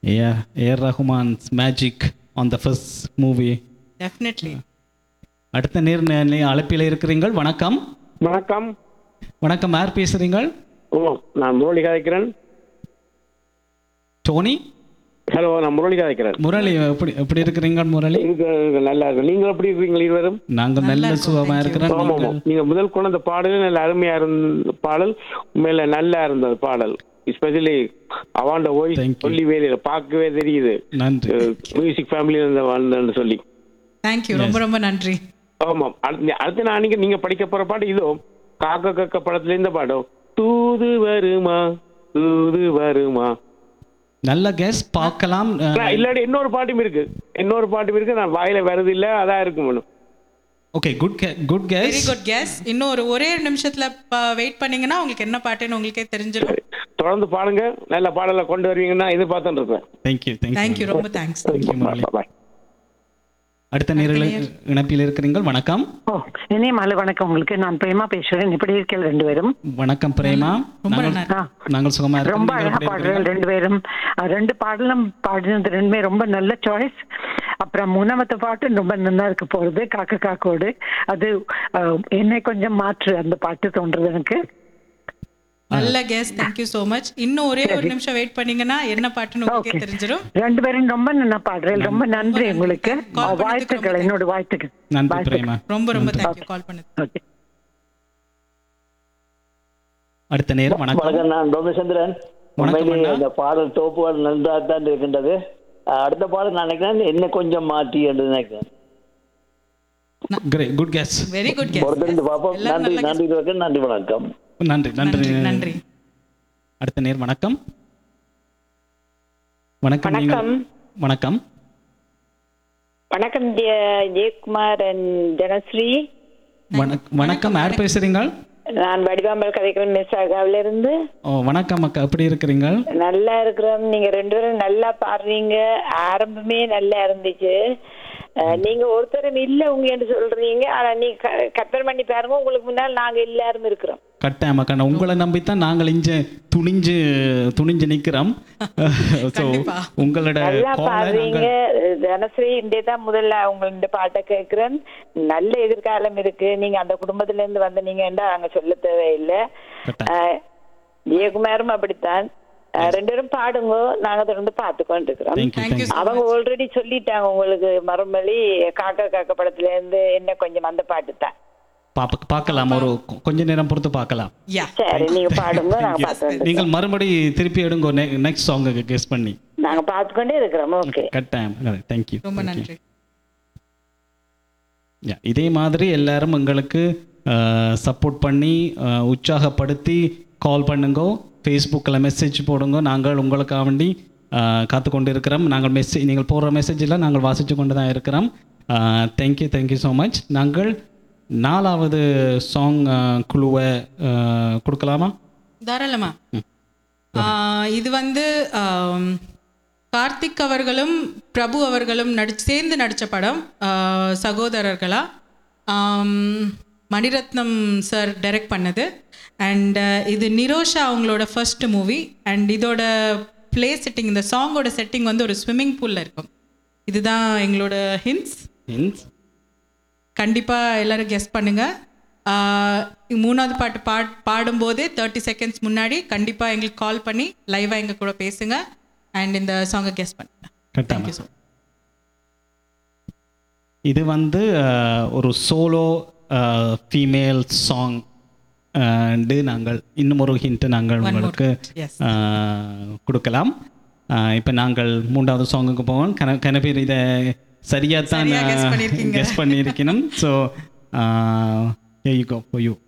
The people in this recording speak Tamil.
AR AR Rahman's magic on the first movie definitely அடுத்த நேர் நே- அழைப்பில் இருக்கிறீங்கள் வணக்கம் வணக்கம் வணக்கம் யார் பேசுறீங்கள் ஓ நான் முரளி கதைக்கிறேன் டோனி ஹலோ நான் முரளி கதைக்கிறேன் முரளி எப்படி எப்படி இருக்கிறீங்க முரளி இதுக்கு நல்லா இருக்கு நீங்கள் எப்படி இருக்கீங்க இருவரும் நாங்கள் நல்ல சுகமா இருக்கிறோம் ஆமாம் ஆமாம் நீங்கள் முதல் கொண்டு அந்த பாடல் நல்ல அருமையா இருந்த பாடல் உண்மையில நல்லா இருந்தது பாடல் எஸ்பெஷலி அவாண்ட ஓய் Thank you. சொல்லி வேலையில பார்க்கவே தெரியுது நன்றி மியூசிக் ஃபேமிலியில் இருந்த வாழ்ந்தேன்னு சொல்லி தேங்க்யூ ரொம்ப ரொம்ப நன்றி ஆமாம் அடுத்து அடுத்து நான் நீங்க நீங்க படிக்க போற பாட்டு இதோ காக்க கக்க படத்துல இந்த பாடம் தூது வருமா தூது வருமா நல்ல கேஸ் பார்க்கலாம் அஹ், இல்ல, இல்லாட்டி இன்னொரு பாட்டும் இருக்கு இன்னொரு பாட்டும் இருக்கு நான் வாயில வருது இல்ல அதான் இருக்கு madam okay good good very guess good guess இன்னும் ஒரு ஒரே ஒரு நிமிஷத்துல வெயிட் பண்ணீங்கன்னா உங்களுக்கு என்ன பாட்டுன்னு உங்களுக்கே தெரிஞ்சிடும் தொடர்ந்து பாடுங்க நல்ல பாடலை கொண்டு வருவீங்கன்னா எதிர்பார்த்துட்டு இருக்கேன் தேங்க்யூ தேங்க்யூ தேங்க்யூ ரொம்ப தேங்க்ஸ் தேங்க்யூ முரளி பாய் அடுத்த நேரில் இணைப்பில் இருக்கிறீர்கள் வணக்கம் ஓ இனிய மாலை வணக்கம் உங்களுக்கு நான் பிரேமா பேசுறேன் எப்படி இருக்கீங்க ரெண்டு பேரும் வணக்கம் பிரேமா ரொம்ப நாங்கள் நல்லா ஆ, நாங்கள் சுகமா இருக்கோம் ரொம்ப நீங்கள் அழகா எப்படி பாடுறேன் இருக்கிறீர்கள்? ரெண்டு பேரும் அஹ், ரெண்டு பாடலும் பாடினது ரெண்டுமே ரொம்ப நல்ல சாய்ஸ் அப்புறம் மூணாமத்த பாட்டு ரொம்ப நல்லா இருக்கு போறது காக்க காக்கோடு அது அஹ், என்னை கொஞ்சம் மாற்று அந்த பாட்டு தோன்றது எனக்கு நல்ல கேஸ் தேங்க்யூ so மச் இன்னும் ஒரே ஒரு நிமிஷம் வெயிட் பண்ணீங்கன்னா என்ன பாட்டுன்னு உங்களுக்கே Okay. தெரிஞ்சிடும் ரெண்டு பேரும் ரொம்ப நல்லா பாடுறேன் ரொம்ப நன்றி உங்களுக்கு Call பண்ணதுக்கு வாழ்த்துக்கள் ரொம்ப என்னோட வாழ்த்துக்கள் நன்றி வாழ்த்துக்கள். பிரேமா ரொம்ப ரொம்ப தேங்க்யூ கால் பண்ணது ஓகே அடுத்த நேரம் வணக்கம் வணக்கம் நான் ரோமச்சந்திரன் வணக்கம் உண்மையிலே அண்ணா. இந்த பாடல் தோப்புகள் நன்றாக தான் இருக்கின்றது அஹ் அடுத்த பாடல் நான் நினைக்கிறேன் என்ன கொஞ்சம் மாற்றி என்று நினைக்கிறேன் great good guess very good guess பொறுத்திருந்து பார்ப்போம் எல்லாரும் நன்றி நல்ல நன்றி வணக்கம் நன்றி வணக்கம் நன்றி நன்றி நன்றி நன்றி அடுத்த நேர் வணக்கம் வணக்கம் நீங்கள் வணக்கம் வணக்கம் வணக்கம் ஜெய- ஜெயக்குமார் and ஜனஸ்ரீ வணக்- வணக்கம் யார் பேசுறீங்க நான் வடிவாம்பல் கதைக்கிறேன் மிஸ் ஆகாவில இருந்து ஓ வணக்கம் அக்கா எப்படி இருக்கிறீங்க நல்லா இருக்கிறோம் நீங்க ரெண்டு பேரும் நல்லா பாடுறீங்க ஆரம்பமே நல்லா இருந்துச்சு அஹ், நீங்க ஒருத்தரும் இல்ல உங்க என்று சொல்றீங்க ஆனா நீங்க க- கற்பனை பண்ணி பாருங்க உங்களுக்கு முன்னால் நாங்க எல்லாரும் இருக்கிறோம் கட்டாயம் அக்கா நான் உங்களை நம்பித்தான் நாங்கள் இங்க துணிஞ்சு துணிஞ்சு நிக்கிறோம் ஸோ கண்டிப்பா. உங்களோட நல்லா call-ஐ பாடுறீங்க நாங்கள் தனஸ்ரீ இன்றே தான் முதல்ல உங்களோட பாட்டை கேட்கிறேன் நல்ல எதிர்காலம் இருக்கு நீங்க அந்த குடும்பத்துல இருந்து வந்து நீங்க அங்க சொல்ல தேவையில்லை கட்டாயம். ஆஹ், ஜெயக்குமாரும் அப்படித்தான் ஆஹ், ரெண்டு பேரும் பாடுங்க நாங்க தொடர்ந்து பார்த்து கொண்டிருக்கிறோம் தேங்க்யூ தேங்க்யூ தேங்க்யூ அவங்க ஆல்ரெடி சொல்லிட்டாங்க உங்களுக்கு மறுமொழி காக்கா காக்கா படத்துல இருந்து என்ன கொஞ்சம் அந்த பாட்டு தான் பாப்ப பார்க்கலாம் ஒரு கொ- கொஞ்ச நேரம் பொறுத்து பார்க்கலாம் யா சரி நீங்க பாடுங்க நாங்க Thank you. பார்த்து வந்து நீங்கள் மறுபடி திருப்பி எடுங்க நெக்ஸ்ட் சாங்குக்கு கெஸ் பண்ணி நாங்க பார்த்து கொண்டே இருக்கிறோம் ஓகே கட்டாயம் தேங்க்யூ ரொம்ப நன்றி Yeah, இதே மாதிரி எல்லாரும் எங்களுக்கு சப்போர்ட் பண்ணி அஹ், உற்சாகப்படுத்தி கால் பண்ணுங்க ஃபேஸ்புக்கில் மெசேஜ் போடுங்க நாங்கள் உங்களுக்காக வேண்டி அஹ், காத்து கொண்டு இருக்கிறோம் நாங்கள் மெசேஜ் நீங்கள் போடுற மெசேஜில் நாங்கள் வாசித்து கொண்டு தான் இருக்கிறோம் தேங்க்யூ தேங்க்யூ ஸோ மச் நாங்கள் நாலாவது சாங் குழுவை அஹ், கொடுக்கலாமா தாராளமா ஆஹ் இது வந்து ஆம், கார்த்திக் அவர்களும் பிரபு அவர்களும் நடி சேர்ந்து நடித்த படம் ஆஹ் சகோதரர்களா ஆம், மணிரத்னம் சார் டைரக்ட் பண்ணது அண்ட் இது நிரோஷா அவங்களோட ஃபர்ஸ்ட் மூவி அண்ட் இதோட ப்ளே செட்டிங் இந்த சாங்கோட செட்டிங் வந்து ஒரு ஸ்விம்மிங் பூலில் இருக்கும் இதுதான் எங்களோட ஹின்ஸ் ஹின்ஸ் கண்டிப்பாக எல்லாரும் கெஸ் பண்ணுங்க ஆஹ் மூணாவது பாட்டு பாட் பாடும்போதே தேர்ட்டி செகண்ட்ஸ் முன்னாடி கண்டிப்பாக எங்களுக்கு கால் பண்ணி லைவாக எங்கள் கூட பேசுங்க அண்ட் இந்த சாங்கை கெஸ் பண்ணுங்க கட்டாயம் தேங்க்யூ ஸோ இது வந்து அஹ், ஒரு சோலோ ஃபீமேல் சாங் நாங்கள் இன்னும் ஒரு ஹிண்ட் நாங்கள் One more உங்களுக்கு hint, yes. அஹ், கொடுக்கலாம் இப்போ நாங்கள் மூன்றாவது சாங்குக்கு போவோம் கன கன பேர் இதை சரியாக தான் சரியா guess பண்ணியிருக்கீங்க. கெஸ் பண்ணியிருக்கணும் so you go for you